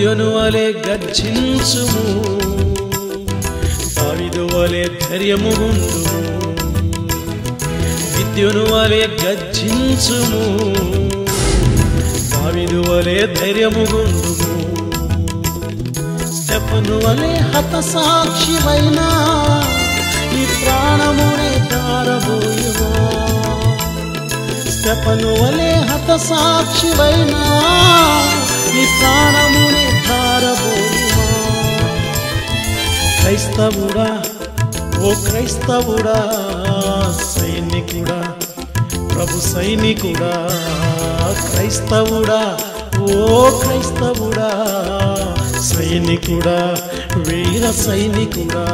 గిద్యోను వలె గర్జించుము దావిదు వలె ధైర్యము ఉండుము గిద్యోను వలె గర్జించుము దావిదు వలె ధైర్యము ఉండుము స్టెఫను వలె హతసాక్షివైనా ఈ ప్రాణమునే తారబోయువా స్టెఫను వలె హతసాక్షివైనా ఈ ప్రాణమునే తారబోయువా క్రైస్తవుడా ఓ క్రైస్తవుడా సైనికుడా ప్రభు సైనికుడా క్రైస్తవుడా ఓ క్రైస్తవుడా సైనికుడా వీర సైనికుడా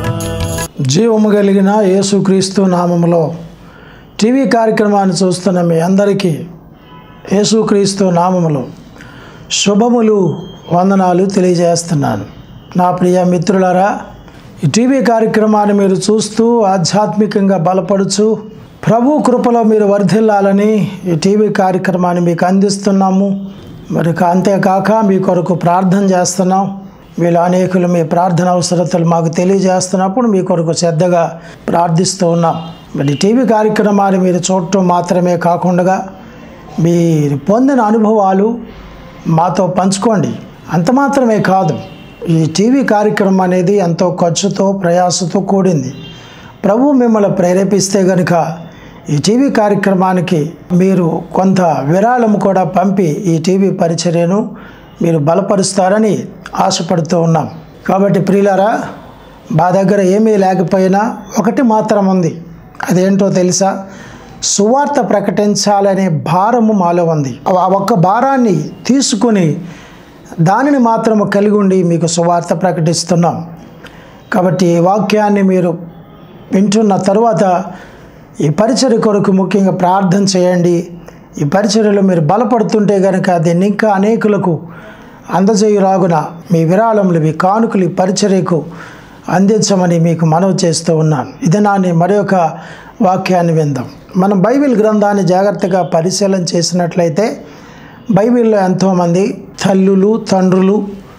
జీవము కలిగిన యేసుక్రీస్తు నామములో టీవీ కార్యక్రమాన్ని చూస్తున్న మీ అందరికీ యేసుక్రీస్తు నామములో శుభములు వందనాలు తెలియజేస్తున్నాను నా ప్రియ మిత్రులారా ఈ టీవీ కార్యక్రమాన్ని మీరు చూస్తూ ఆధ్యాత్మికంగా బలపడుచు ప్రభు కృపలో మీరు వర్ధిల్లాలని ఈ టీవీ కార్యక్రమాన్ని మీకు అందిస్తున్నాము మరి కా- అంతేకాక మీ కొరకు ప్రార్థన చేస్తున్నాం వీళ్ళు అనేకులు మీ ప్రార్థన అవసరతలు మాకు తెలియజేస్తున్నప్పుడు మీ కొరకు శ్రద్ధగా ప్రార్థిస్తూ ఉన్నాం మరి టీవీ కార్యక్రమాన్ని మీరు చూడటం మాత్రమే కాకుండా మీరు పొందిన అనుభవాలు మాతో పంచుకోండి అంత మాత్రమే కాదు ఈ టీవీ కార్యక్రమం అనేది ఎంతో ఖర్చుతో ప్రయాసతో కూడింది ప్రభు మిమ్మల్ని ప్రేరేపిస్తే గనుక ఈ టీవీ కార్యక్రమానికి మీరు కొంత విరాళం కూడా పంపి ఈ టీవీ పరిచర్యను మీరు బలపరుస్తారని ఆశపడుతూ ఉన్నాం కాబట్టి ప్రియులారా మా దగ్గర ఏమీ లేకపోయినా ఒకటి మాత్రం ఉంది అదేంటో తెలుసా సువార్త ప్రకటించాలనే భారము మాలో ఉంది ఆ ఒక్క భారాన్ని తీసుకుని దానిని మాత్రము కలిగి ఉండి మీకు సువార్త ప్రకటిస్తున్నాం కాబట్టి ఈ వాక్యాన్ని మీరు వింటున్న తరువాత ఈ పరిచర్య కొరకు ముఖ్యంగా ప్రార్థన చేయండి ఈ పరిచర్యలో మీరు బలపడుతుంటే కనుక దీన్ని ఇంకా అనేకులకు అందజేయులాగున మీ విరాళములు మీ కానుకలు ఈ పరిచర్యకు అందించమని మీకు మనవి చేస్తూ ఉన్నాను ఇది నాని మరొక వాక్యాన్ని విందాం మనం బైబిల్ గ్రంథాన్ని జాగ్రత్తగా పరిశీలన చేసినట్లయితే బైబిల్లో ఎంతోమంది తల్లులు తండ్రులు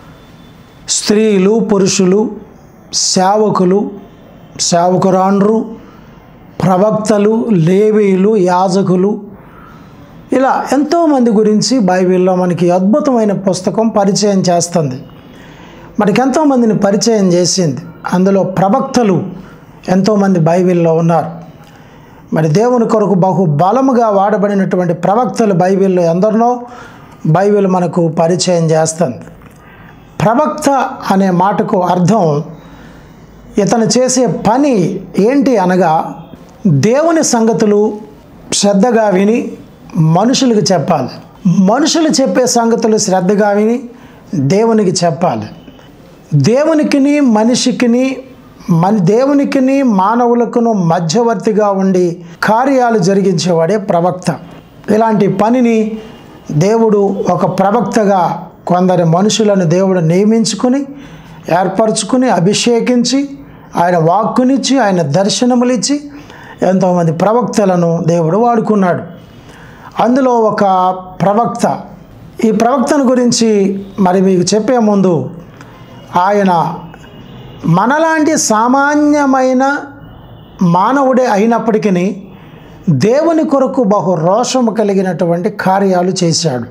స్త్రీలు పురుషులు సేవకులు సేవకురాండ్రు ప్రవక్తలు లేవీలు యాజకులు ఇలా ఎంతోమంది గురించి బైబిల్లో మనకి అద్భుతమైన పుస్తకం పరిచయం చేస్తుంది మనకి ఎంతోమందిని పరిచయం చేసింది అందులో ప్రవక్తలు ఎంతోమంది బైబిల్లో ఉన్నారు మరి దేవుని కొరకు బహు బలముగా వాడబడినటువంటి ప్రవక్తలు బైబిల్లో ఎందరినో బైబిల్ మనకు పరిచయం చేస్తుంది ప్రవక్త అనే మాటకు అర్థం ఇతను చేసే పని ఏంటి అనగా దేవుని సంగతులు శ్రద్ధగా విని మనుషులకు చెప్పాలి మనుషులు చెప్పే సంగతులు శ్రద్ధగా విని దేవునికి చెప్పాలి దేవునికిని మనిషికిని మన దేవునికిని మానవులకును మధ్యవర్తిగా ఉండి కార్యాలు జరిగించేవాడే ప్రవక్త ఇలాంటి పనిని దేవుడు ఒక ప్రవక్తగా కొందరి మనుషులను దేవుడు నియమించుకుని ఏర్పరచుకుని అభిషేకించి ఆయన వాక్కునిచ్చి ఆయన దర్శనములిచ్చి ఎంతోమంది ప్రవక్తలను దేవుడు వాడుకున్నాడు అందులో ఒక ప్రవక్త ఈ ప్రవక్తను గురించి మరి మీకు చెప్పే ముందు ఆయన మనలాంటి సామాన్యమైన మానవుడే అయినప్పటికీ దేవుని కొరకు బహు రోషము కలిగినటువంటి కార్యాలు చేశాడు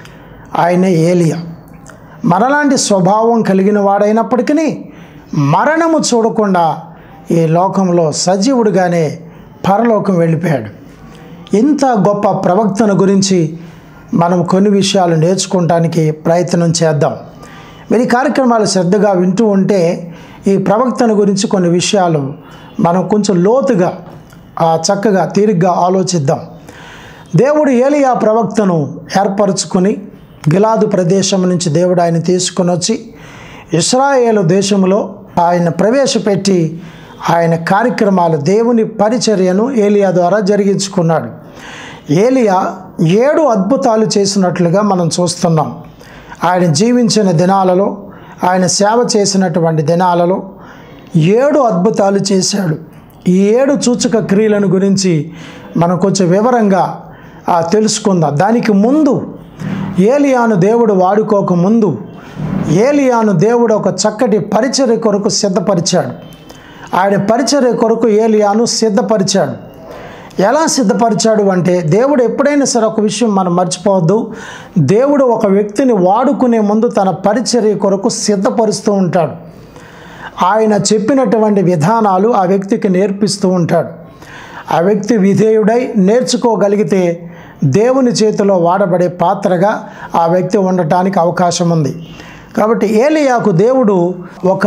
ఆయన ఏలియా మనలాంటి స్వభావం కలిగిన వాడైనప్పటికీ మరణము చూడకుండా ఈ లోకంలో సజీవుడిగానే పరలోకం వెళ్ళిపోయాడు ఇంత గొప్ప ప్రవక్తను గురించి మనం కొన్ని విషయాలు నేర్చుకోవటానికి ప్రయత్నం చేద్దాం మీరు ఈ కార్యక్రమాలు శ్రద్ధగా వింటూ ఉంటే ఈ ప్రవక్తను గురించి కొన్ని విషయాలు మనం కొంచెం లోతుగా ఆ, చక్కగా తీరిగ్గా ఆలోచిద్దాం దేవుడు ఏలియా ప్రవక్తను ఏర్పరచుకుని గిలాదు ప్రదేశం నుంచి దేవుడు ఆయన తీసుకొని వచ్చి ఇస్రాయేలు దేశంలో ఆయన ప్రవేశపెట్టి ఆయన కార్యక్రమాలు దేవుని పరిచర్యను ఏలియా ద్వారా జరిగించుకున్నాడు ఏలియా ఏడు అద్భుతాలు చేసినట్లుగా మనం చూస్తున్నాం ఆయన జీవించిన దినాలలో ఆయన సేవ చేసినటువంటి దినాలలో ఏడు అద్భుతాలు చేశాడు ఈ ఏడు సూచక క్రియలను గురించి మనం కొంచెం వివరంగా ఆ, తెలుసుకుందాం దానికి ముందు ఏలియాను దేవుడు వాడుకోక ముందు ఏలియాను దేవుడు ఒక చక్కటి పరిచర్య కొరకు సిద్ధపరిచాడు ఆయన పరిచర్య కొరకు ఏలియాను సిద్ధపరిచాడు ఎలా సిద్ధపరిచాడు అంటే దేవుడు ఎప్పుడైనా సరే ఒక విషయం మనం మర్చిపోవద్దు దేవుడు ఒక వ్యక్తిని వాడుకునే ముందు తన పరిచర్య కొరకు సిద్ధపరుస్తూ ఉంటాడు ఆయన చెప్పినటువంటి విధానాలు ఆ వ్యక్తికి నేర్పిస్తూ ఉంటాడు ఆ వ్యక్తి విధేయుడై నేర్చుకోగలిగితే దేవుని చేతిలో వాడబడే పాత్రగా ఆ వ్యక్తి ఉండటానికి అవకాశం ఉంది కాబట్టి ఏలియాకు దేవుడు ఒక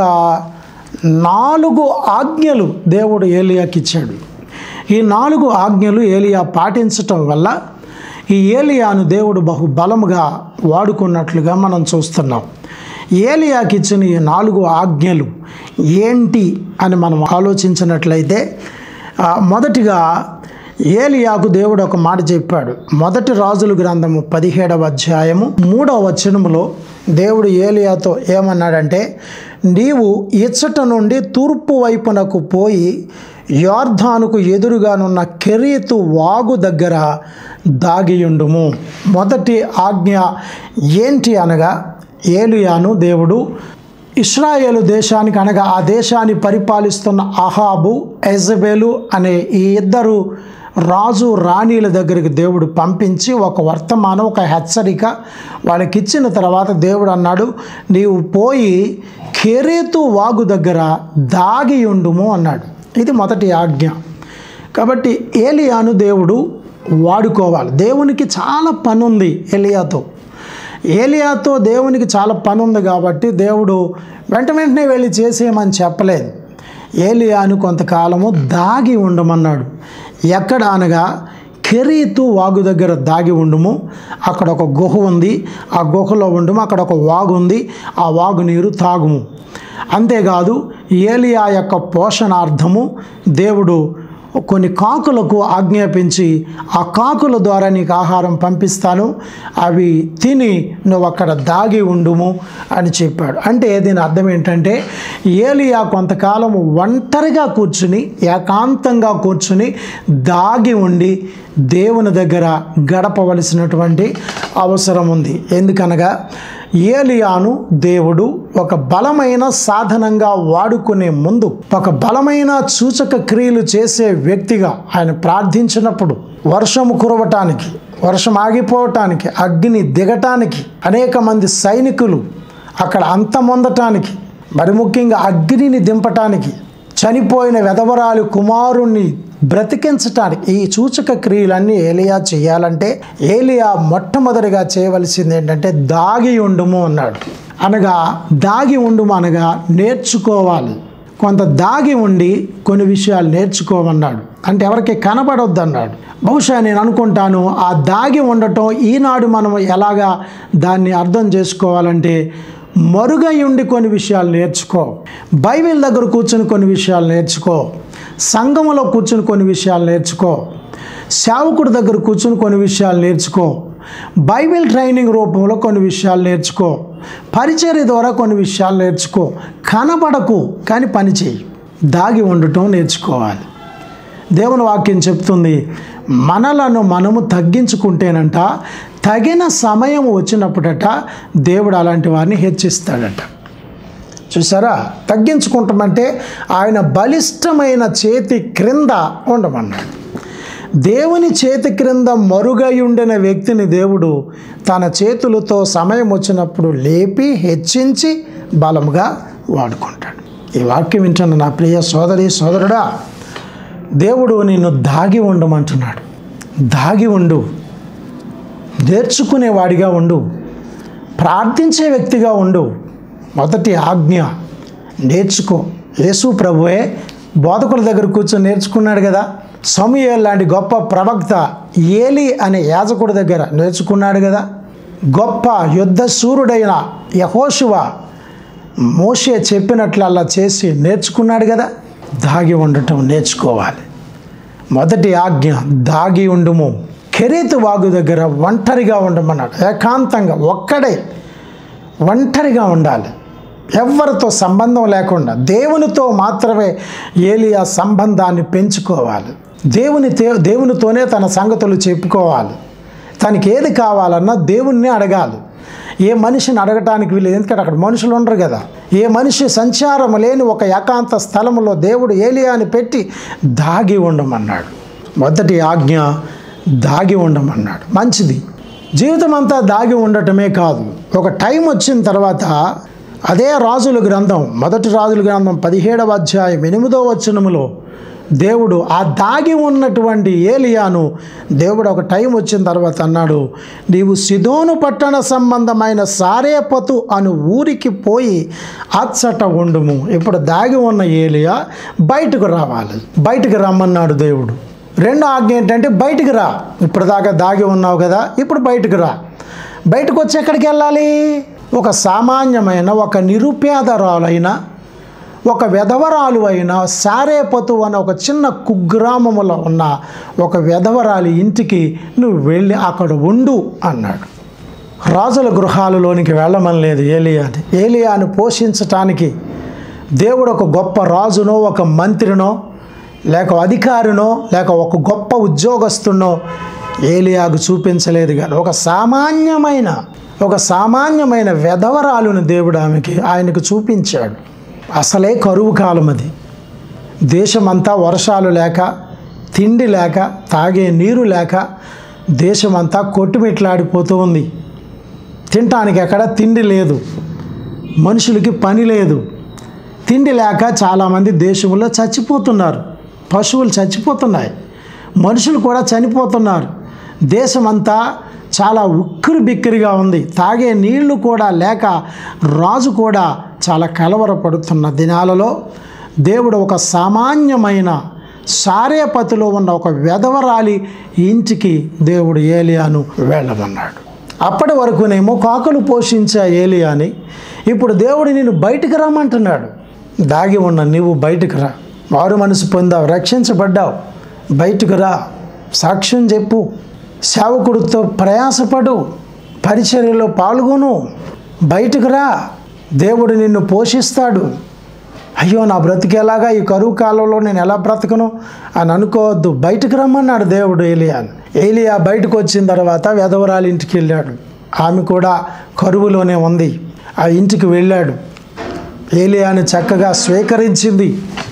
నాలుగు ఆజ్ఞలు దేవుడు ఏలియాకి ఇచ్చాడు ఈ నాలుగు ఆజ్ఞలు ఏలియా పాటించటం వల్ల ఈ ఏలియాను దేవుడు బహు బలముగా వాడుకున్నట్లుగా మనం చూస్తున్నాం ఏలియాకి ఇచ్చిన ఈ నాలుగు ఆజ్ఞలు ఏంటి అని మనం ఆలోచించినట్లయితే ఆ, మొదటిగా ఏలియాకు దేవుడు ఒక మాట చెప్పాడు మొదటి రాజుల గ్రంథము పదిహేడవ అధ్యాయము మూడవ వచనములో దేవుడు ఏలియాతో ఏమన్నాడంటే నీవు ఇచ్చట నుండి తూర్పు వైపునకు పోయి యార్ధానుకు ఎదురుగానున్న కెరీతు వాగు దగ్గర దాగియుండుము మొదటి ఆజ్ఞ ఏంటి అనగా ఏలియాను దేవుడు ఇస్రాయేలు దేశానికి అనగా ఆ దేశాన్ని పరిపాలిస్తున్న అహాబు ఎజబేలు అనే ఈ ఇద్దరు రాజు రాణిల దగ్గరికి దేవుడు పంపించి ఒక వర్తమానం ఒక హెచ్చరిక వాళ్ళకి ఇచ్చిన తర్వాత దేవుడు అన్నాడు నీవు పోయి కెరేతు వాగు దగ్గర దాగి ఉండుము అన్నాడు ఇది మొదటి ఆజ్ఞ కాబట్టి ఏలియాను దేవుడు వాడుకోవాలి దేవునికి చాలా పని ఉంది ఏలియాతో ఏలియాతో దేవునికి చాలా పని ఉంది కాబట్టి దేవుడు వెంట వెంటనే వెళ్ళి చేసేయమని చెప్పలేదు ఏలియాను కొంతకాలము దాగి ఉండమన్నాడు ఎక్కడ అనగా కెరీతు వాగు దగ్గర దాగి ఉండుము అక్కడ ఒక గుహ ఉంది ఆ గుహలో ఉండుము అక్కడ ఒక వాగు ఉంది ఆ వాగు నీరు తాగుము అంతేకాదు ఏలియా యొక్క పోషణార్థము దేవుడు కొన్ని కాకులకు ఆజ్ఞాపించి ఆ కాకుల ద్వారా నీకు ఆహారం పంపిస్తాను అవి తిని నువ్వు అక్కడ దాగి ఉండుము అని చెప్పాడు అంటే దీని అర్థం ఏంటంటే ఏలియా కొంతకాలం ఒంటరిగా కూర్చుని ఏకాంతంగా కూర్చుని దాగి ఉండి దేవుని దగ్గర గడపవలసినటువంటి అవసరం ఉంది ఎందుకనగా ఏలియాను దేవుడు ఒక బలమైన సాధనంగా వాడుకునే ముందు ఒక బలమైన సూచక క్రియలు చేసే వ్యక్తిగా ఆయన ప్రార్థించినప్పుడు వర్షము కురవటానికి వర్షం ఆగిపోవటానికి అగ్ని దిగటానికి అనేక మంది సైనికులు అక్కడ అంతమొందటానికి మరి ముఖ్యంగా అగ్నిని దింపటానికి చనిపోయిన వెధవరాలు కుమారుణ్ణి బ్రతికించటానికి ఈ సూచక క్రియలన్నీ ఏలియా చేయాలంటే ఏలియా మొట్టమొదటిగా చేయవలసింది ఏంటంటే దాగి ఉండుము అన్నాడు అనగా దాగి ఉండుము అనగా నేర్చుకోవాలి కొంత దాగి ఉండి కొన్ని విషయాలు నేర్చుకోమన్నాడు అంటే ఎవరికి కనబడొద్దు అన్నాడు బహుశా నేను అనుకుంటాను ఆ దాగి ఉండటం ఈనాడు మనం ఎలాగా దాన్ని అర్థం చేసుకోవాలంటే మరుగై ఉండి కొన్ని విషయాలు నేర్చుకో బైబిల్ దగ్గర కూర్చొని కొన్ని విషయాలు నేర్చుకో సంఘములో కూర్చొని కొన్ని విషయాలు నేర్చుకో సేవకుడి దగ్గర కూర్చొని కొన్ని విషయాలు నేర్చుకో బైబిల్ ట్రైనింగ్ రూపంలో కొన్ని విషయాలు నేర్చుకో పరిచర్య ద్వారా కొన్ని విషయాలు నేర్చుకో కనబడకు కానీ పని చేయి దాగి ఉండటం నేర్చుకోవాలి దేవుని వాక్యం చెప్తుంది మనలను మనము తగ్గించుకుంటేనంట తగిన సమయం వచ్చినప్పుడట దేవుడు అలాంటి వారిని హెచ్చిస్తాడట చూసారా తగ్గించుకుంటామంటే ఆయన బలిష్టమైన చేతి క్రింద ఉండమన్నాడు దేవుని చేతి క్రింద మరుగై ఉండిన వ్యక్తిని దేవుడు తన చేతులతో సమయం వచ్చినప్పుడు లేపి హెచ్చించి బలముగా వాడుకుంటాడు ఈ వాక్యం వింటున్న నా ప్రియ సోదరి సోదరుడా దేవుడు నిన్ను దాగి ఉండమంటున్నాడు దాగి ఉండు నేర్చుకునేవాడిగా ఉండు ప్రార్థించే వ్యక్తిగా ఉండు మొదటి ఆజ్ఞ నేర్చుకో యేసు ప్రభువే బోధకుల దగ్గర కూర్చొని నేర్చుకున్నాడు కదా సమూయేల్ లాంటి గొప్ప ప్రవక్త ఏలి అనే యాజకుడి దగ్గర నేర్చుకున్నాడు కదా గొప్ప యుద్ధ సూర్యుడైన యహోశువ మోషే చెప్పినట్లు అలా చేసి నేర్చుకున్నాడు కదా దాగి ఉండటం నేర్చుకోవాలి మొదటి ఆజ్ఞ దాగి ఉండుము కెరీతు వాగు దగ్గర ఒంటరిగా ఉండమన్నాడు ఏకాంతంగా ఒక్కడే ఒంటరిగా ఉండాలి ఎవరితో సంబంధం లేకుండా దేవునితో మాత్రమే ఏలియా సంబంధాన్ని పెంచుకోవాలి దేవుని తే- దేవునితోనే తన సంగతులు చెప్పుకోవాలి తనకి ఏది కావాలన్నా దేవుణ్ణి అడగాలి ఏ మనిషిని అడగటానికి వీలేదు ఎందుకంటే అక్కడ మనుషులు ఉండరు కదా ఏ మనిషి సంచారం లేని ఒక ఏకాంత స్థలంలో దేవుడు ఏలియాని పెట్టి దాగి ఉండమన్నాడు మొదటి ఆజ్ఞ దాగి ఉండమన్నాడు మంచిది జీవితం అంతా దాగి ఉండటమే కాదు ఒక టైం వచ్చిన తర్వాత అదే రాజుల గ్రంథం మొదటి రాజుల గ్రంథం పదిహేడవ అధ్యాయం ఎనిమిదో వచనములో దేవుడు ఆ దాగి ఉన్నటువంటి ఏలియాను దేవుడు ఒక టైం వచ్చిన తర్వాత అన్నాడు నీవు సిదోను పట్టణ సంబంధమైన సారేపతు అను ఊరికి పోయి అచ్చట ఉండుము ఇప్పుడు దాగి ఉన్న ఏలియా బయటకు రావాలి బయటకు రమ్మన్నాడు దేవుడు రెండో ఆజ్ఞ ఏంటంటే బయటికి రా ఇప్పుడు దాకా దాగి ఉన్నావు కదా ఇప్పుడు బయటకు రా బయటకు వచ్చి ఎక్కడికి వెళ్ళాలి ఒక సామాన్యమైన ఒక నిరుపేదరాలైన ఒక వెధవరాలు అయిన సారేపతు అనే ఒక చిన్న కుగ్రామములో ఉన్న ఒక వెధవరాలి ఇంటికి నువ్వు వెళ్ళి అక్కడ ఉండు అన్నాడు రాజుల గృహాలలోనికి వెళ్ళమని లేదు ఏలియాని ఏలియాను పోషించటానికి దేవుడు ఒక గొప్ప రాజునో ఒక మంత్రినో లేక అధికారినో లేక ఒక గొప్ప ఉద్యోగస్తునో ఏలియాకు చూపించలేదు కానీ ఒక సామాన్యమైన ఒక సామాన్యమైన వెధవరాలును దేవుడు ఆమెకి ఆయనకు చూపించాడు అసలే కరువు కాలం అది దేశమంతా వర్షాలు లేక తిండి లేక తాగే నీరు లేక దేశమంతా కొట్టుమిట్లాడిపోతూ ఉంది తినటానికి ఎక్కడ తిండి లేదు మనుషులకి పని లేదు తిండి లేక చాలామంది దేశంలో చచ్చిపోతున్నారు పశువులు చచ్చిపోతున్నాయి మనుషులు కూడా చనిపోతున్నారు దేశమంతా చాలా ఉక్కిరి బిక్కిరిగా ఉంది తాగే నీళ్లు కూడా లేక రాజు కూడా చాలా కలవరపడుతున్న దినాలలో దేవుడు ఒక సామాన్యమైన సారేపతిలో ఉన్న ఒక వెధవరాలి ఇంటికి దేవుడు ఏలియాను వెళ్ళమన్నాడు అప్పటి వరకునేమో కాకులు పోషించే ఏలియాని ఇప్పుడు దేవుడు నేను బయటికి రమ్మంటున్నాడు దాగి ఉన్న నీవు బయటకు రా మారు మనసు పొందావు రక్షించబడ్డావు బయటకు రా సాక్ష్యం చెప్పు సేవకుడితో ప్రయాసపడు పరిచర్యలో పాల్గొను బయటకు రా దేవుడు నిన్ను పోషిస్తాడు అయ్యో నా బ్రతికేలాగా ఈ కరువు కాలంలో నేను ఎలా బ్రతకను అని అనుకోవద్దు బయటకు రమ్మన్నాడు దేవుడు ఏలియాను ఏలియా బయటకు వచ్చిన తర్వాత వెధవరాలి ఇంటికి వెళ్ళాడు ఆమె కూడా కరువులోనే ఉంది ఆ ఇంటికి వెళ్ళాడు ఏలియాని చక్కగా స్వీకరించింది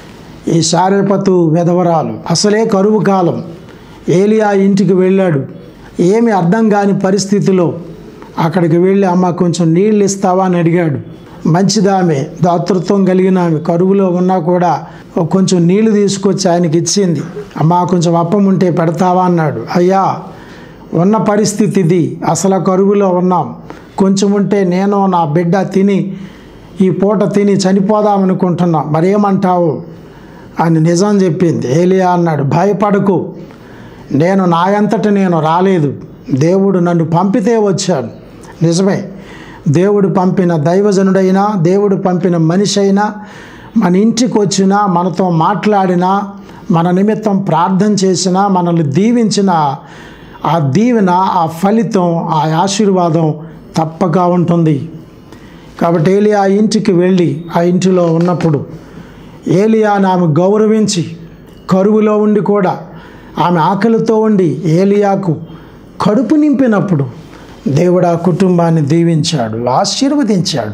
ఈ శారీపతు వెధవరాలు అసలే కరువు కాలం ఏలియా ఇంటికి వెళ్ళాడు ఏమి అర్థం కాని పరిస్థితిలో అక్కడికి వెళ్ళి అమ్మ కొంచెం నీళ్ళు ఇస్తావా అని అడిగాడు మంచిదామె దాతృత్వం కలిగిన ఆమె కరువులో ఉన్నా కూడా ఓ కొంచెం నీళ్లు తీసుకొచ్చి ఆయనకి ఇచ్చింది అమ్మా కొంచెం అప్పం ఉంటే పెడతావా అన్నాడు అయ్యా ఉన్న పరిస్థితి ఇది అసలు కరువులో ఉన్నాం కొంచెం ఉంటే నేను నా బిడ్డ తిని ఈ పూట తిని చనిపోదామనుకుంటున్నా మరేమంటావు అని నిజం చెప్పింది ఏలియా అన్నాడు భయపడకు నేను నా అంతట నేను రాలేదు దేవుడు నన్ను పంపితే వచ్చాను నిజమే దేవుడు పంపిన దైవజనుడైనా దేవుడు పంపిన మనిషి అయినా మన ఇంటికి వచ్చినా మనతో మాట్లాడినా మన నిమిత్తం ప్రార్థన చేసినా మనల్ని దీవించిన ఆ దీవెన ఆ ఫలితం ఆ ఆశీర్వాదం తప్పక ఉంటుంది కాబట్టి ఏలియా ఆ ఇంటికి వెళ్ళి ఆ ఇంటిలో ఉన్నప్పుడు ఏలియా ఆమె గౌరవించి కరువులో ఉండి కూడా ఆమె ఆకలితో ఉండి ఏలియాకు కడుపు నింపినప్పుడు దేవుడు ఆ కుటుంబాన్ని దీవించాడు ఆశీర్వదించాడు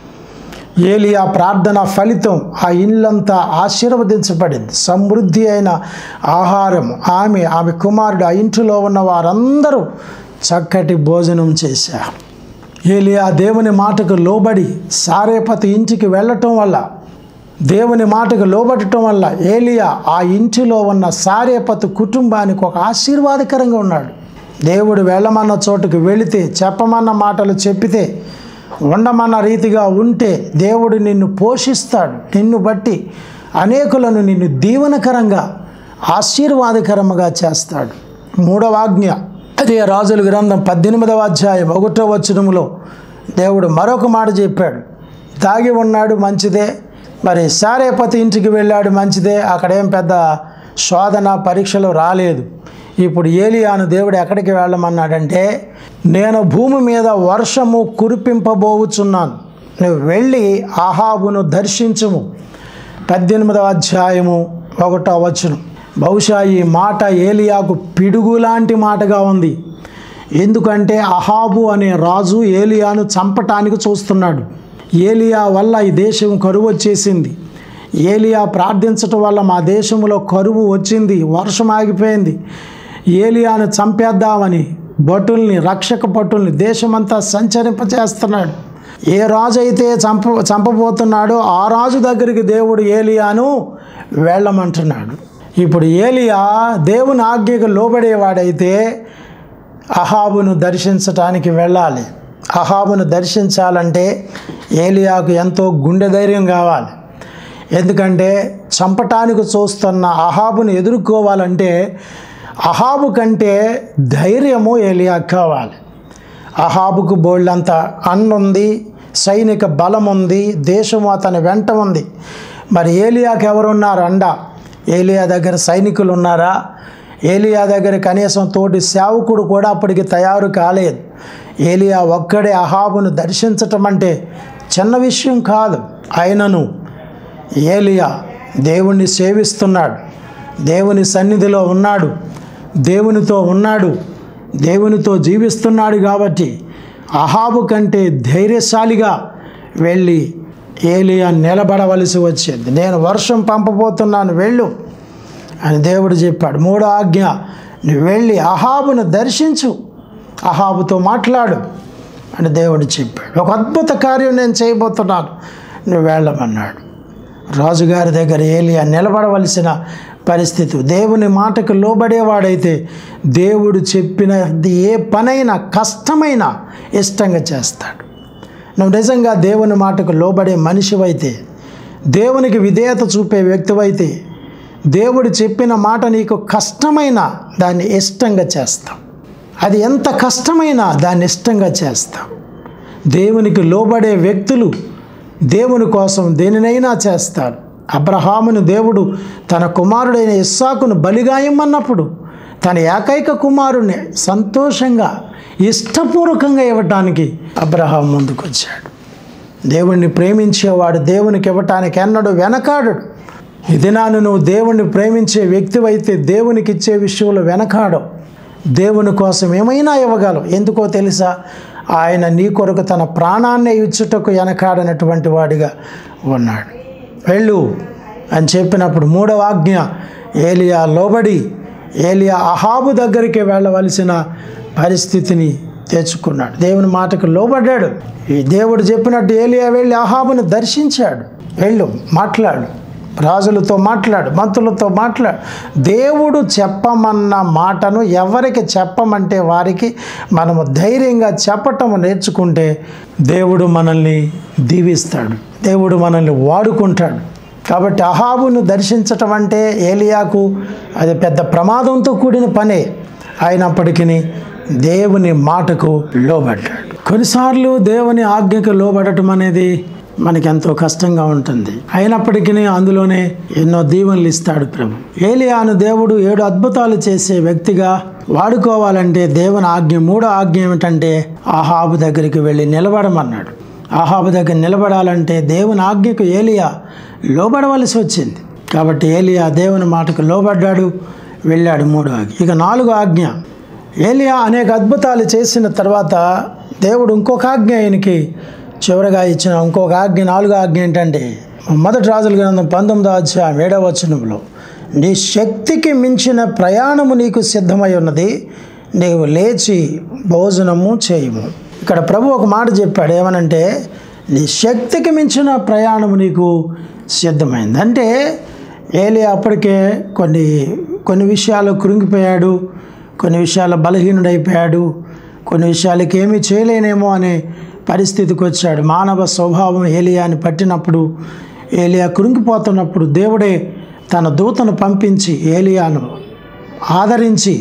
ఏలియా ప్రార్థన ఫలితం ఆ ఇల్లంతా ఆశీర్వదించబడింది సమృద్ధి అయిన ఆహారం ఆమె ఆమె కుమారుడు ఆ ఇంటిలో ఉన్న వారందరూ చక్కటి భోజనం చేశారు ఏలియా దేవుని మాటకు లోబడి సారేపతి ఇంటికి వెళ్ళటం వల్ల దేవుని మాటకు లోబడటం వల్ల ఏలియా ఆ ఇంటిలో ఉన్న సారేపతు కుటుంబానికి ఒక ఆశీర్వాదకరంగా ఉన్నాడు దేవుడు వెళ్ళమన్న చోటుకు వెళితే చెప్పమన్న మాటలు చెప్పితే ఉండమన్న రీతిగా ఉంటే దేవుడు నిన్ను పోషిస్తాడు నిన్ను బట్టి అనేకులను నిన్ను దీవనకరంగా ఆశీర్వాదకరంగా చేస్తాడు మూడవ ఆజ్ఞ అదే రాజుల గ్రంథం పద్దెనిమిదవ అధ్యాయం ఒకటో వచనములో దేవుడు మరొక మాట చెప్పాడు తాగి ఉన్నాడు మంచిదే మరి సారేపతి ఇంటికి వెళ్ళాడు మంచిదే అక్కడేం పెద్ద శోధన పరీక్షలు రాలేదు ఇప్పుడు ఏలియాను దేవుడు ఎక్కడికి వెళ్ళమన్నాడంటే నేను భూమి మీద వర్షము కురిపింపబోవుచున్నాను నువ్వు వెళ్ళి ఆహాబును దర్శించుము పద్దెనిమిదవ అధ్యాయము ఒకటో వచ్చును బహుశా ఈ మాట ఏలియాకు పిడుగు లాంటి మాటగా ఉంది ఎందుకంటే అహాబు అనే రాజు ఏలియాను చంపటానికి చూస్తున్నాడు ఏలియా వల్ల ఈ దేశం కరువు వచ్చేసింది ఏలియా ప్రార్థించటం వల్ల మా దేశంలో కరువు వచ్చింది వర్షం ఆగిపోయింది ఏలియాను చంపేద్దామని భటుల్ని రక్షక భటుల్ని దేశమంతా సంచరింపచేస్తున్నాడు ఏ రాజు అయితే చంప చంపబోతున్నాడో ఆ రాజు దగ్గరికి దేవుడు ఏలియాను వెళ్ళమంటున్నాడు ఇప్పుడు ఏలియా దేవుని ఆజ్ఞకు లోబడేవాడైతే అహాబును దర్శించటానికి వెళ్ళాలి అహాబును దర్శించాలంటే ఏలియాకు ఎంతో గుండె ధైర్యం కావాలి ఎందుకంటే చంపటానికి చూస్తున్న అహాబును ఎదుర్కోవాలంటే అహాబు కంటే ధైర్యము ఏలియాకు కావాలి అహాబుకు బోళ్ళంత అన్నుంది సైనిక బలం ఉంది దేశము అతని వెంట ఉంది మరి ఏలియాకి ఎవరున్నారు అండ ఏలియా దగ్గర సైనికులు ఉన్నారా ఏలియా దగ్గర కనీసం తోటి సేవకుడు కూడా అప్పటికి తయారు కాలేదు ఏలియా ఒక్కడే అహాబును దర్శించటం అంటే చిన్న విషయం కాదు అయినను ఏలియా దేవుణ్ణి సేవిస్తున్నాడు దేవుని సన్నిధిలో ఉన్నాడు దేవునితో ఉన్నాడు దేవునితో జీవిస్తున్నాడు కాబట్టి అహాబు కంటే ధైర్యశాలిగా వెళ్ళి ఏలియా నిలబడవలసి వచ్చింది నేను వర్షం పంపబోతున్నాను వెళ్ళు అని దేవుడు చెప్పాడు మూడో ఆజ్ఞ నువ్వు వెళ్ళి అహాబును దర్శించు అహాబుతో మాట్లాడు అని దేవుడు చెప్పాడు ఒక అద్భుత కార్యం నేను చేయబోతున్నాను నువ్వు వెళ్ళమన్నాడు రాజుగారి దగ్గర ఏలియా నిలబడవలసిన పరిస్థితి దేవుని మాటకు లోబడేవాడైతే దేవుడు చెప్పినది ఏ పనైనా కష్టమైనా ఇష్టంగా చేస్తాడు నువ్వు నిజంగా దేవుని మాటకు లోబడే మనిషివైతే దేవునికి విధేయత చూపే వ్యక్తివైతే దేవుడు చెప్పిన మాట నీకు కష్టమైన దాన్ని ఇష్టంగా చేస్తావు అది ఎంత కష్టమైనా దాన్ని ఇష్టంగా చేస్తావు దేవునికి లోబడే వ్యక్తులు దేవుని కోసం దేనినైనా చేస్తారు అబ్రహామును దేవుడు తన కుమారుడైన ఇస్సాకును బలిగాయమన్నప్పుడు తన ఏకైక కుమారుని సంతోషంగా ఇష్టపూర్వకంగా ఇవ్వటానికి అబ్రహాం ముందుకు వచ్చాడు దేవుణ్ణి ప్రేమించేవాడు దేవునికి ఇవ్వటానికి ఎన్నడూ వెనకాడు ఈ దినాన్ని నువ్వు దేవుణ్ణి ప్రేమించే వ్యక్తివైతే దేవునికి ఇచ్చే విషయంలో వెనకాడవు దేవుని కోసం ఏమైనా ఇవ్వగలవు ఎందుకో తెలుసా ఆయన నీ కొరకు తన ప్రాణాన్నే ఇచ్చుటకు వెనకాడనటువంటి వాడిగా ఉన్నాడు వెళ్ళు అని చెప్పినప్పుడు మూడవ ఆజ్ఞ ఏలియా లోబడి ఏలియా అహాబు దగ్గరికి వెళ్ళవలసిన పరిస్థితిని తెచ్చుకున్నాడు దేవుని మాటకు లోబడ్డాడు ఈ దేవుడు చెప్పినట్టు ఏలియా వెళ్ళి అహాబును దర్శించాడు వెళ్ళు మాట్లాడు రాజులతో మాట్లాడు మంత్రులతో మాట్లాడు దేవుడు చెప్పమన్న మాటను ఎవరికి చెప్పమంటే వారికి మనము ధైర్యంగా చెప్పటం నేర్చుకుంటే దేవుడు మనల్ని దీవిస్తాడు దేవుడు మనల్ని వాడుకుంటాడు కాబట్టి అహాబును దర్శించటం అంటే ఏలియాకు అది పెద్ద ప్రమాదంతో కూడిన పనే అయినప్పటికీ దేవుని మాటకు లోబడ్డాడు కొన్నిసార్లు దేవుని ఆజ్ఞకు లోబడటం అనేది మనకి ఎంతో కష్టంగా ఉంటుంది అయినప్పటికీ అందులోనే ఎన్నో దీవెనలు ఇస్తాడు ప్రభు ఏలియాను దేవుడు ఏడు అద్భుతాలు చేసే వ్యక్తిగా వాడుకోవాలంటే దేవుని ఆజ్ఞ మూడో ఆజ్ఞ ఏమిటంటే ఆహాబు దగ్గరికి వెళ్ళి నిలబడమన్నాడు ఆహాబు దగ్గర నిలబడాలంటే దేవుని ఆజ్ఞకు ఏలియా లోబడవలసి వచ్చింది కాబట్టి ఏలియా దేవుని మాటకు లోబడ్డాడు వెళ్ళాడు మూడో ఆజ్ఞ ఇక నాలుగో ఆజ్ఞ ఏలియా అనేక అద్భుతాలు చేసిన తర్వాత దేవుడు ఇంకొక ఆజ్ఞ ఆయనకి చివరగా ఇచ్చిన ఇంకొక ఆజ్ఞ నాలుగో ఆజ్ఞ ఏంటంటే మొదటి రాజుల గ్రంథం పంతొమ్మిదో అధ్యాయం ఏడవ వచనంలో నీ శక్తికి మించిన ప్రయాణము నీకు సిద్ధమై ఉన్నది నీవు లేచి భోజనము చేయము ఇక్కడ ప్రభు ఒక మాట చెప్పాడు ఏమనంటే నీ శక్తికి మించిన ప్రయాణము నీకు సిద్ధమైంది అంటే ఏలి అప్పటికే కొన్ని కొన్ని విషయాలు కృంగిపోయాడు కొన్ని విషయాలు బలహీనుడైపోయాడు కొన్ని విషయాలకి ఏమీ చేయలేనేమో అనే పరిస్థితికి వచ్చాడు మానవ స్వభావం ఏలియాని పట్టినప్పుడు ఏలియా కృంగిపోతున్నప్పుడు దేవుడే తన దూతను పంపించి ఏలియాను ఆదరించి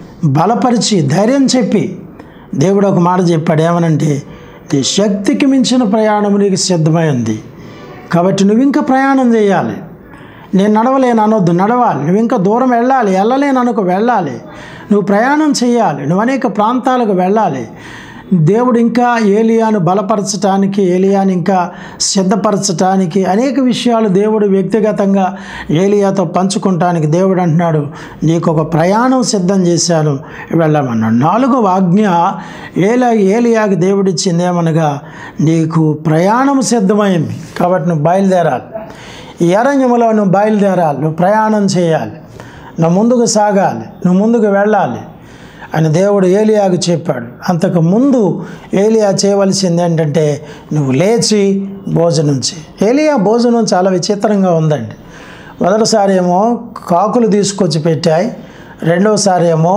బలపరిచి ధైర్యం చెప్పి దేవుడు ఒక మాట చెప్పాడు ఏమనంటే నీ శక్తికి మించిన ప్రయాణం నీకు సిద్ధమై ఉంది కాబట్టి నువ్వు ఇంకా ప్రయాణం చేయాలి నేను నడవలేను అనొద్దు నడవాలి నువ్వు ఇంకా దూరం వెళ్ళాలి వెళ్ళలేను అనుకో వెళ్ళాలి నువ్వు ప్రయాణం చేయాలి నువ్వు అనేక ప్రాంతాలకు వెళ్ళాలి దేవుడు ఇంకా ఏలియాను బలపరచటానికి ఏలియాని ఇంకా సిద్ధపరచటానికి అనేక విషయాలు దేవుడు వ్యక్తిగతంగా ఏలియాతో పంచుకుంటానికి దేవుడు అంటున్నాడు నీకు ఒక ప్రయాణం సిద్ధం చేశాను వెళ్ళమన్నాడు నాలుగవ ఆజ్ఞ ఏలా ఏలియాకి దేవుడిచ్చింది ఏమనగా నీకు ప్రయాణం సిద్ధమైంది కాబట్టి నువ్వు బయలుదేరాలి ఈ అరణ్యములో నువ్వు బయలుదేరాలి నువ్వు ప్రయాణం చేయాలి నువ్వు ముందుకు సాగాలి నువ్వు ముందుకు వెళ్ళాలి అని దేవుడు ఏలియాకు చెప్పాడు అంతకు ముందు ఏలియా చేయవలసింది ఏంటంటే నువ్వు లేచి భోజనం చేయి ఏలియా భోజనం చాలా విచిత్రంగా ఉందండి మొదటిసారి ఏమో కాకులు తీసుకొచ్చి పెట్టాయి రెండవసారి ఏమో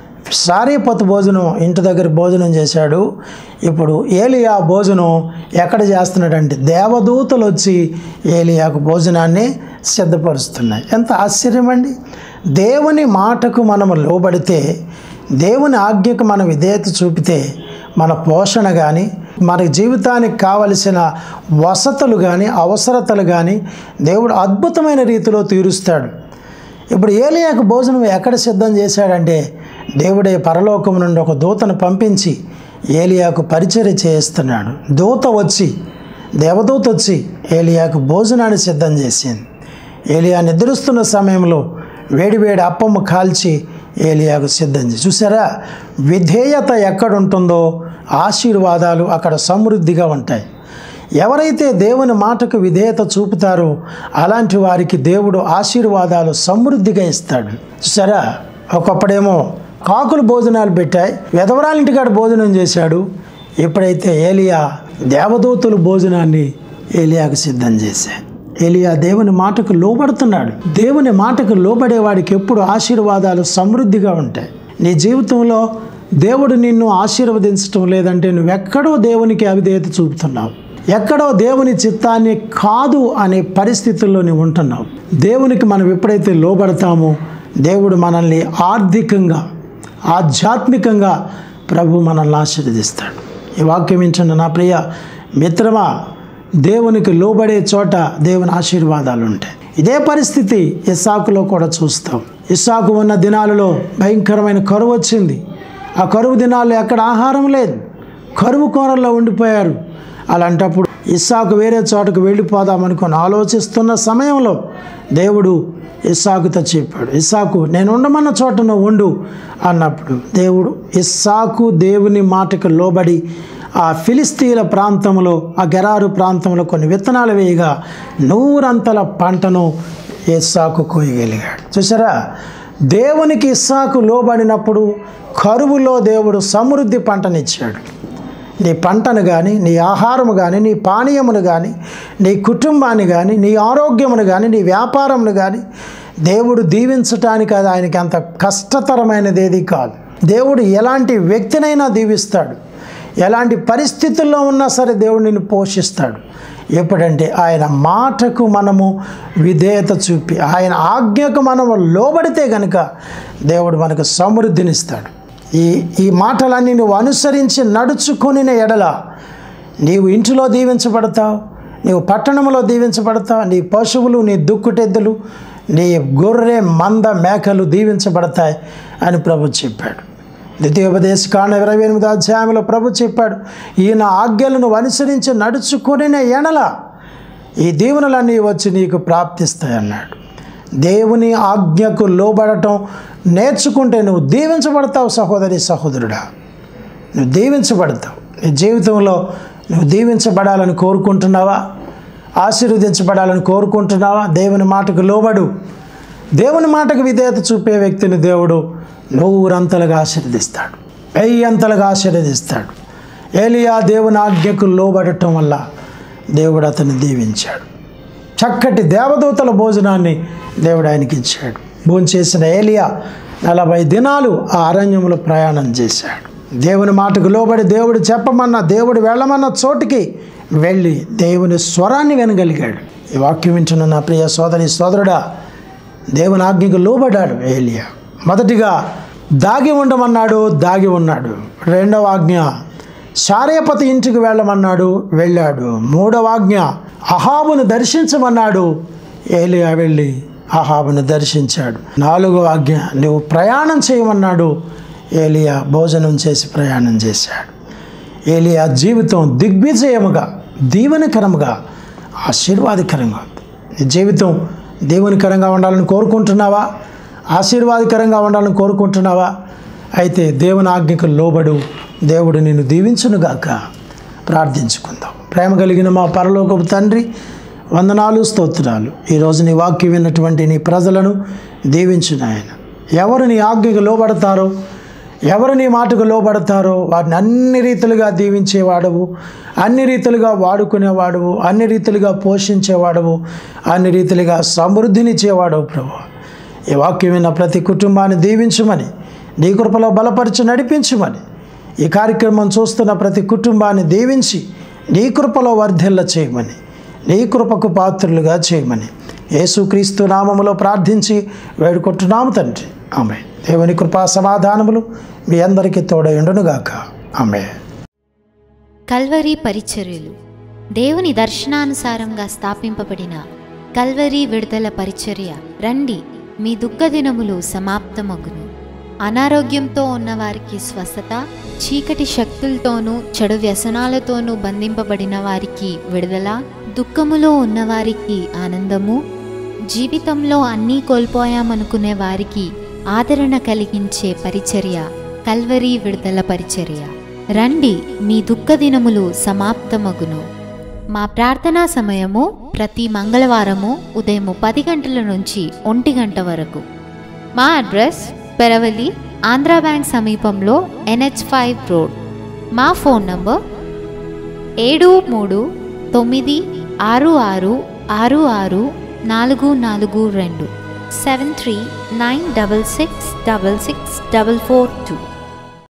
సారీపత్ భోజనం ఇంటి దగ్గర భోజనం చేశాడు ఇప్పుడు ఏలియా భోజనం ఎక్కడ చేస్తున్నాడంటే దేవదూతలు వచ్చి ఏలియాకు భోజనాన్ని సిద్ధపరుస్తున్నాయి ఎంత ఆశ్చర్యం అండి దేవుని మాటకు మనము లోబడితే దేవుని ఆజ్ఞకు మన విధేయత చూపితే మన పోషణ కానీ మన జీవితానికి కావలసిన వసతులు కానీ అవసరతలు కానీ దేవుడు అద్భుతమైన రీతిలో తీరుస్తాడు ఇప్పుడు ఏలియాకు భోజనం ఎక్కడ సిద్ధం చేశాడంటే దేవుడే పరలోకం నుండి ఒక దూతను పంపించి ఏలియాకు పరిచర్య చేస్తున్నాడు దూత వచ్చి దేవదూత వచ్చి ఏలియాకు భోజనాన్ని సిద్ధం చేసింది ఏలియా నిద్రిస్తున్న సమయంలో వేడివేడి అప్పమ్మ కాల్చి ఏలియాకు సిద్ధం చేసి చూసారా విధేయత ఎక్కడుంటుందో ఆశీర్వాదాలు అక్కడ సమృద్ధిగా ఉంటాయి ఎవరైతే దేవుని మాటకు విధేయత చూపుతారో అలాంటి వారికి దేవుడు ఆశీర్వాదాలు సమృద్ధిగా ఇస్తాడు సరే ఒకప్పుడేమో కాకులు భోజనాలు పెట్టాయి వెధవరాలింటికాడ భోజనం చేశాడు ఎప్పుడైతే ఏలియా దేవదూతులు భోజనాన్ని ఏలియాకు సిద్ధం చేశాయి ఏలియా దేవుని మాటకు లోబడుతున్నాడు దేవుని మాటకు లోబడేవాడికి ఎప్పుడు ఆశీర్వాదాలు సమృద్ధిగా ఉంటాయి నీ జీవితంలో దేవుడు నిన్ను ఆశీర్వదించటం లేదంటే నువ్వెక్కడో దేవునికి అవిధేయత చూపుతున్నావు ఎక్కడో దేవుని చిత్తాన్ని కాదు అనే పరిస్థితుల్లో నువ్వు ఉంటున్నావు దేవునికి మనం ఎప్పుడైతే లోబడతామో దేవుడు మనల్ని ఆర్థికంగా ఆధ్యాత్మికంగా ప్రభు మనల్ని ఆశీర్వదిస్తాడు ఈ వాక్యం వింటున్న నా ప్రియ మిత్రమా దేవునికి లోబడే చోట దేవుని ఆశీర్వాదాలు ఉంటాయి ఇదే పరిస్థితి ఇస్సాకులో కూడా చూస్తాం ఇస్సాకు ఉన్న దినాలలో భయంకరమైన కరువు వచ్చింది ఆ కరువు దినాల్లో ఎక్కడ ఆహారం లేదు కరువు కోరల్లో ఉండిపోయారు అలాంటప్పుడు ఇస్సాకు వేరే చోటకు వెళ్ళిపోదామనుకొని ఆలోచిస్తున్న సమయంలో దేవుడు ఇస్సాకుతో చెప్పాడు ఇస్సాకు నేను ఉండమన్న చోట నువ్వు ఉండు అన్నప్పుడు దేవుడు ఇస్సాకు దేవుని మాటకు లోబడి ఆ ఫిలిస్తీన్ల ప్రాంతంలో ఆ గెరారు ప్రాంతంలో కొన్ని విత్తనాలు వేయగా నూరంతల పంటను ఇస్సాకు కోయగలిగాడు చూసారా దేవునికి ఇస్సాకు లోబడినప్పుడు కరువులో దేవుడు సమృద్ధి పంటనిచ్చాడు నీ పంటను కానీ నీ ఆహారము కానీ నీ పానీయమును కానీ నీ కుటుంబాన్ని కానీ నీ ఆరోగ్యమును కానీ నీ వ్యాపారమును కానీ దేవుడు దీవించటానికి అది ఆయనకి అంత కష్టతరమైనది ఏది కాదు దేవుడు ఎలాంటి వ్యక్తినైనా దీవిస్తాడు ఎలాంటి పరిస్థితుల్లో ఉన్నా సరే దేవుడు నిన్ను పోషిస్తాడు ఎప్పుడంటే ఆయన మాటకు మనము విధేయత చూపి ఆయన ఆజ్ఞకు మనము లోబడితే కనుక దేవుడు మనకు సమృద్ధినిస్తాడు ఈ ఈ మాటలన్నీ నువ్వు అనుసరించి నడుచుకొనిన ఎడల నీవు ఇంటిలో దీవించబడతావు నీవు పట్టణంలో దీవించబడతావు నీ పశువులు నీ దుక్కుటెద్దులు నీ గొర్రె మంద మేకలు దీవించబడతాయి అని ప్రభు చెప్పాడు ద్వితీయోపదేశ కాండ ఇరవై ఎనిమిది అధ్యాయంలో ప్రభు చెప్పాడు ఈయన ఆజ్ఞలను అనుసరించి నడుచుకొనిన ఎడల ఈ దీవెనలన్నీ వచ్చి నీకు ప్రాప్తిస్తాయి అన్నాడు దేవుని ఆజ్ఞకు లోబడటం నేర్చుకుంటే నువ్వు దీవించబడతావు సహోదరి సహోదరుడా నువ్వు దీవించబడతావు నీ జీవితంలో నువ్వు దీవించబడాలని కోరుకుంటున్నావా ఆశీర్వదించబడాలని కోరుకుంటున్నావా దేవుని మాటకు లోబడు దేవుని మాటకు విధేయత చూపే వ్యక్తిని దేవుడు నూరంతలుగా ఆశీర్వదిస్తాడు వెయ్యంతలుగా ఆశీర్వదిస్తాడు ఏలియా దేవుని ఆజ్ఞకు లోబడటం వల్ల దేవుడు అతన్ని దీవించాడు చక్కటి దేవదూతల భోజనాన్ని దేవుడు ఆయనకి ఇచ్చాడు భోజనం చేసిన ఏలియా నలభై దినాలు ఆ అరణ్యంలో ప్రయాణం చేశాడు దేవుని మాటకు లోబడి దేవుడు చెప్పమన్న దేవుడు వెళ్ళమన్న చోటికి వెళ్ళి దేవుని స్వరాన్ని వినగలిగాడు ఈ వాక్యం వింటున్న నా ప్రియ సోదరి సోదరుడా దేవుని ఆజ్ఞకు లోబడ్డాడు ఏలియా మొదటిగా దాగి ఉండమన్నాడు దాగి ఉన్నాడు రెండవ ఆజ్ఞ శారేపతి ఇంటికి వెళ్ళమన్నాడు వెళ్ళాడు మూడవ ఆజ్ఞ అహాబును దర్శించమన్నాడు ఏలియా వెళ్ళి అహాబును దర్శించాడు నాలుగవ ఆజ్ఞ నువ్వు ప్రయాణం చేయమన్నాడు ఏలియా భోజనం చేసి ప్రయాణం చేశాడు ఏలియా జీవితం దిగ్విజయముగా దీవెనకరముగా ఆశీర్వాదకరంగా ఉంది. నీ జీవితం దేవునికరంగా ఉండాలని కోరుకుంటున్నావా ఆశీర్వాదకరంగా ఉండాలని కోరుకుంటున్నావా అయితే దేవుని ఆజ్ఞకు లోబడు దేవుడు నిన్ను దీవించునుగాక ప్రార్థించుకుందాం ప్రేమ కలిగిన మా పరలోకపు తండ్రి వందనాలు స్తోత్రాలు ఈరోజు నీ వాక్యం విన్నటువంటి నీ ప్రజలను దీవించు నాయన ఎవరు నీ ఆజ్ఞకు లోబడతారో ఎవరు నీ మాటకు లోబడతారో వాటిని అన్ని రీతులుగా దీవించేవాడవు అన్ని రీతులుగా వాడుకునేవాడవు అన్ని రీతులుగా పోషించేవాడవు అన్ని రీతులుగా సమృద్ధినిచ్చేవాడవు ప్రభు ఈ వాక్యం విన్న ప్రతి కుటుంబాన్ని దీవించమని నీ కృపలో బలపరిచి నడిపించమని ఈ కార్యక్రమం చూస్తున్న ప్రతి కుటుంబాన్ని దీవించి నీ కృపలో వర్ధిల్ల చేయమని నీ కృపకు పాత్రులుగా చేయమని యేసుక్రీస్తు నామములో ప్రార్థించి వేడుకుంటున్నాము తండ్రి ఆమె దేవుని కృపా సమాధానములు మీ అందరికీ తోడయుండునుగాక ఆమె కల్వరి పరిచర్యలు దేవుని దర్శనానుసారంగా స్థాపింపబడిన కల్వరి విడుదల పరిచర్య రండి మీ దుఃఖదినములు సమాప్తమగును అనారోగ్యంతో ఉన్నవారికి స్వస్థత చీకటి శక్తులతోనూ చెడు వ్యసనాలతోనూ బంధింపబడిన వారికి విడుదల దుఃఖములో ఉన్నవారికి ఆనందము జీవితంలో అన్నీ కోల్పోయామనుకునే వారికి ఆదరణ కలిగించే పరిచర్య కల్వరి విడుదల పరిచర్య రండి మీ దుఃఖదినములు సమాప్తమగును మా ప్రార్థనా సమయము ప్రతి మంగళవారము ఉదయం పది గంటల నుంచి ఒంటి గంట వరకు మా అడ్రస్ పెరవలి ఆంధ్రా బ్యాంక్ సమీపంలో ఎన్హెచ్ ఫైవ్ రోడ్ మా ఫోన్ నంబర్ ఏడు మూడు తొమ్మిది ఆరు ఆరు ఆరు ఆరు నాలుగు నాలుగు రెండు seven three nine double six double six double four two